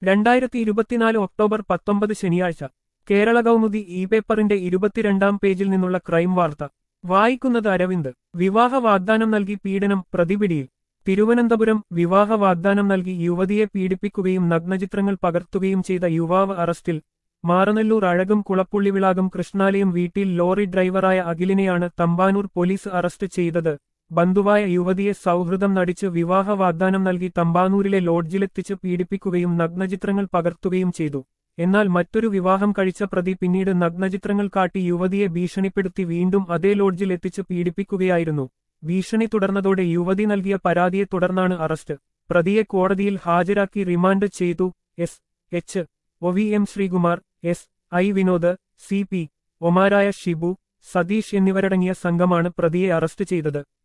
രണ്ടായിരത്തി ഇരുപത്തിനാല് ഒക്ടോബർ പത്തൊമ്പത് ശനിയാഴ്ച കേരള കൗമുദി ഇ പേപ്പറിന്റെ ഇരുപത്തിരണ്ടാം പേജിൽ നിന്നുള്ള ക്രൈം വാർത്ത വായിക്കുന്നത് അരവിന്ദ് വിവാഹ വാഗ്ദാനം നൽകി പീഡനം പ്രതിപിടിയിൽ തിരുവനന്തപുരം വിവാഹ വാഗ്ദാനം നൽകി യുവതിയെ പീഡിപ്പിക്കുകയും നഗ്നചിത്രങ്ങൾ പകർത്തുകയും ചെയ്ത യുവാവ് അറസ്റ്റിൽ മാറനല്ലൂർ അഴകും കുളപ്പുള്ളിവിളാകം കൃഷ്ണാലയം വീട്ടിൽ ലോറി ഡ്രൈവറായ അഖിലിനെയാണ് തമ്പാനൂർ പോലീസ് അറസ്റ്റ് ചെയ്തത് ബന്ധുവായ യുവതിയെ സൗഹൃദം നടിച്ച് വിവാഹ വാഗ്ദാനം നൽകി തമ്പാനൂരിലെ ലോഡ്ജിലെത്തിച്ച് പീഡിപ്പിക്കുകയും നഗ്നചിത്രങ്ങൾ പകർത്തുകയും ചെയ്തു എന്നാൽ മറ്റൊരു വിവാഹം കഴിച്ച പ്രതി പിന്നീട് നഗ്നചിത്രങ്ങൾ കാട്ടി യുവതിയെ ഭീഷണിപ്പെടുത്തി വീണ്ടും അതേ ലോഡ്ജിൽ എത്തിച്ച് പീഡിപ്പിക്കുകയായിരുന്നു ഭീഷണി തുടർന്നതോടെ യുവതി നൽകിയ പരാതിയെ തുടർന്നാണ് അറസ്റ്റ് പ്രതിയെ കോടതിയിൽ ഹാജരാക്കി റിമാൻഡ് ചെയ്തു S H O V M Sreekumar S I Vinod C P ഒമാരായ ഷിബു സതീഷ് എന്നിവരടങ്ങിയ സംഘമാണ് പ്രതിയെ അറസ്റ്റ് ചെയ്തത്